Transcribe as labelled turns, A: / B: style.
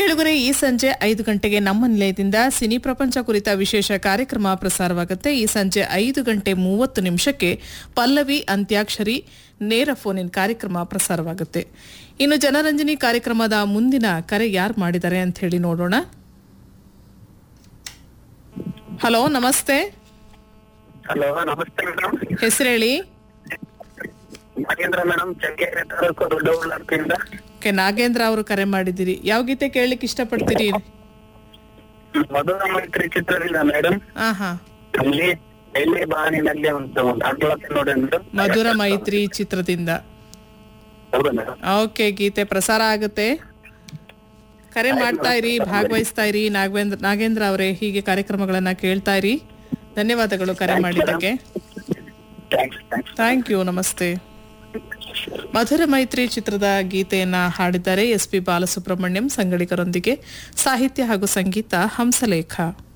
A: ಕೇಳುಗರೆ ಈ ಸಂಜೆ ಐದು ಗಂಟೆಗೆ ನಮ್ಮ ನಿಲಯದಿಂದ ಸಿನಿ ಪ್ರಪಂಚ ಕುರಿತ ವಿಶೇಷ ಕಾರ್ಯಕ್ರಮ ಪ್ರಸಾರವಾಗುತ್ತೆ ಈ ಸಂಜೆ ಐದು ಗಂಟೆ ಮೂವತ್ತು ನಿಮಿಷಕ್ಕೆ ಪಲ್ಲವಿ ಅಂತ್ಯಾಕ್ಷರಿ ನೇರ ಫೋನ್ ಇನ್ ಕಾರ್ಯಕ್ರಮ ಪ್ರಸಾರವಾಗುತ್ತೆ ಇನ್ನು ಜನರಂಜನಿ ಕಾರ್ಯಕ್ರಮದ ಮುಂದಿನ ಕರೆ ಯಾರು ಮಾಡಿದ್ದಾರೆ ಅಂತ ಹೇಳಿ ನೋಡೋಣ ಹಲೋ ನಮಸ್ತೆ
B: ಹಲೋ ನಮಸ್ತೆ ಮೇಡಮ್
A: ಹೆಸರು ಹೇಳಿ
B: ನಾಗೇಂದ್ರ ಮೇಡಮ್ ಚಂಗೇರಿ ತಾಲೂಕು ದೊಡ್ಡಬಳ್ಳಾಪುರದಿಂದ
A: ಕೆ ನಾಗೇಂದ್ರ ಅವರು ಕರೆ ಮಾಡಿದಿರಿ ಯಾವ ಗೀತೆ ಕೇಳಲಿಕ್ಕೆ ಇಷ್ಟಪಡ್ತೀರಿ
B: ಮಧುರ ಮೈತ್ರಿ ಚಿತ್ರದಿಂದ ಮೇಡಮ್
A: ಹಾ ಹಾ
B: ಅಲ್ಲಿ ಎಲ್ಲಿ ಬಾನಿನಲ್ಲಿ ಒಂದು ಅಡ್ಲತ್ತೆ ನೋಡಿ ಮೇಡಮ್
A: ಮಧುರ ಮೈತ್ರಿ ಚಿತ್ರದಿಂದ
B: ಹೌದು ಮೇಡಮ್
A: ಓಕೆ ಗೀತೆ ಪ್ರಸಾರ ಆಗುತ್ತೆ ಕರೆ ಮಾಡ್ತಾ ಇರಿ ಭಾಗವಹಿಸ್ತಾ ಇರಿ ನಾಗವೇಂದ್ರ ನಾಗೇಂದ್ರ ಅವರೇ ಹೀಗೆ ಕಾರ್ಯಕ್ರಮಗಳನ್ನ ಕೇಳ್ತಾ ಇರಿ ಧನ್ಯವಾದಗಳು ಕರೆ ಮಾಡಿದ್ದಕ್ಕೆ
B: ಥ್ಯಾಂಕ್ಸ್ ಥ್ಯಾಂಕ್ಸ್
A: ಥ್ಯಾಂಕ್ ಯು ನಮಸ್ತೆ ಮಧುರ ಮೈತ್ರಿ ಚಿತ್ರದ ಗೀತೆಯನ್ನ ಹಾಡಿದ್ದಾರೆ ಎಸ್ ಪಿ ಬಾಲಸುಬ್ರಹ್ಮಣ್ಯಂ ಸಂಗಡಿಗರೊಂದಿಗೆ ಸಾಹಿತ್ಯ ಹಾಗೂ ಸಂಗೀತ ಹಂಸಲೇಖ